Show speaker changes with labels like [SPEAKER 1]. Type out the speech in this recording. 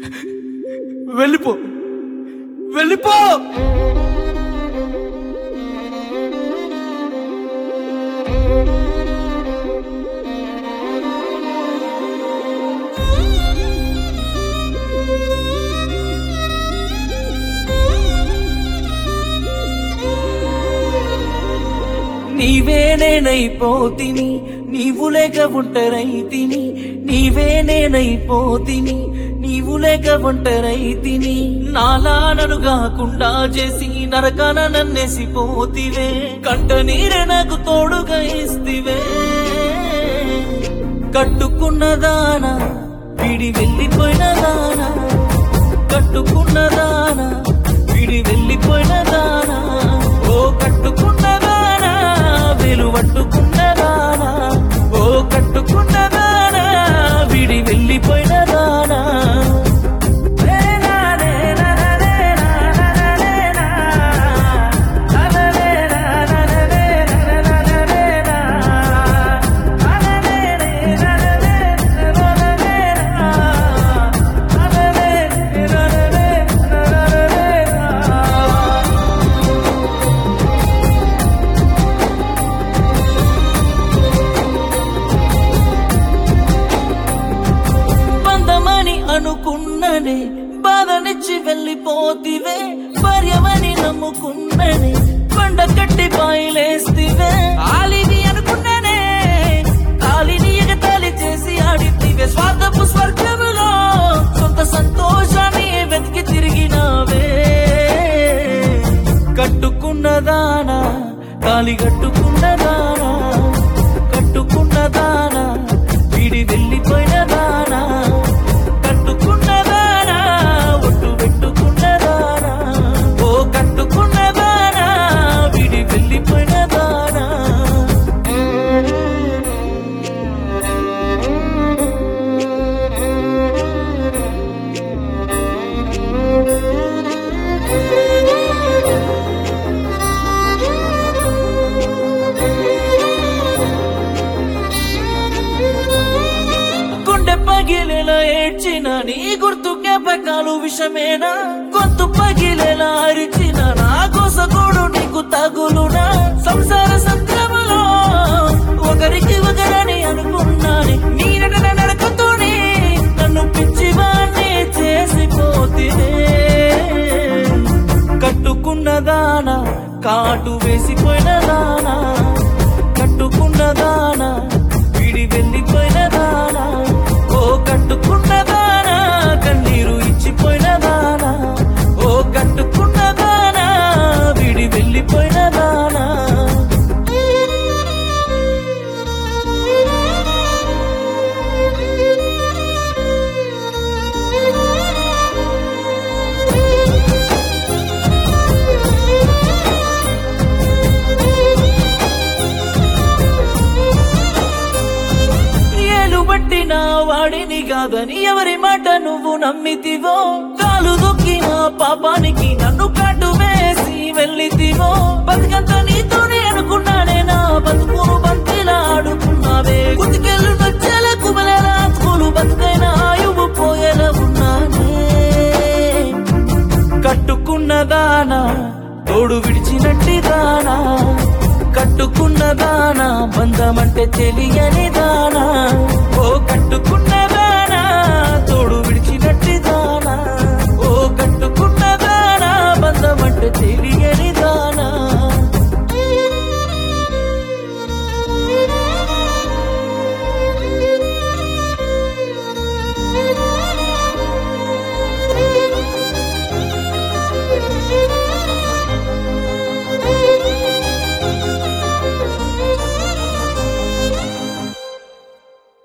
[SPEAKER 1] వెళ్ళిపో వెళ్ళిపో నీవే నేనైపోతిని నీవు లేక ఒంటరైతిని నీవే నేనైపోతిని నీవు లేక ఒంటరైతిని నాలా నన్ను కాకుండా చేసి నరకాన నన్నేసిపోతివే కంట నీరే నాకు తోడుగా ఇస్తివే కట్టుకున్నదానా విడి వెళ్ళిపోయిన దానా కట్టుకున్నదానా విడి వెళ్ళిపోయిన దానా ఓ కట్టుకున్నదానా వెలువట్టుకున్నదానా ఓ కట్టుకున్నదానా విడి వెళ్ళిపోయిన దానా బంధమని అనుకున్ననే బాధనిచ్చి వెళ్ళిపోతివే భార్యవని నమ్ముకున్ననే పండ కట్టి బాయిలేస్తివే ఆలివి అనుకున్ననే తాలిని ఎగతాళి చేసి ఆడితివే స్వార్థపు స్వర్గములో సొంత సంతోషాన్ని వెతికి తిరిగినావే కట్టుకున్నదానా తాలి కట్టుకున్నదానా కట్టుకున్నదానా వీడి వెళ్ళిపోయినదానా కట్టుకున్నదానా ఒట్టు పెట్టుకున్నదానా ఓ కట్టుకున్నదానా వీడి వెళ్ళిపోయినదానా గుండె పగిలేలా ఏడ్చిన నీ గుర్తు జ్ఞాపకాలు విషమేనా గొంతు పగిలేలా అరిచిన నా కోసగోడు నీకు తగులునా సంసార సంద్రములో ఒకరికి ఒకరని అనుకున్నాని నీ నడన నడకతోనే నన్ను పిచ్చివాణ్ణి చేసిపోతినే కట్టుకున్నదానా కాటు వేసిపోయిన దానా కట్టుకున్నదానా విడి వెళ్ళిపోయిన దానా ఓ కట్టుకున్నదానా కన్నీరు ఇచ్చిపోయిన దానా ఓ కట్టుకున్నదానా విడి వెళ్ళిపోయిన దానా ఏలు పట్టిన వాడిని కాదని ఎవరి మాట నువ్వు నమ్మితివో కాలు దొక్కిన పాపానికి నన్ను కాటు వేసి వెళ్ళితివో బతుకంత నీతోనే అనుకున్నానే నా బతుకును బంతిలా ఆడుకున్నావే కుతికెళ్ళు నచ్చేల కుమలేరా స్కూలు బతుకైన ఆయువు పోయేలా ఉన్నానే కట్టుకున్నదానా తోడు విడిచినట్టి దానా కట్టుకున్నదానా బంధమంటే తెలియని దానా ఓ కట్టుకున్నదానా తోడు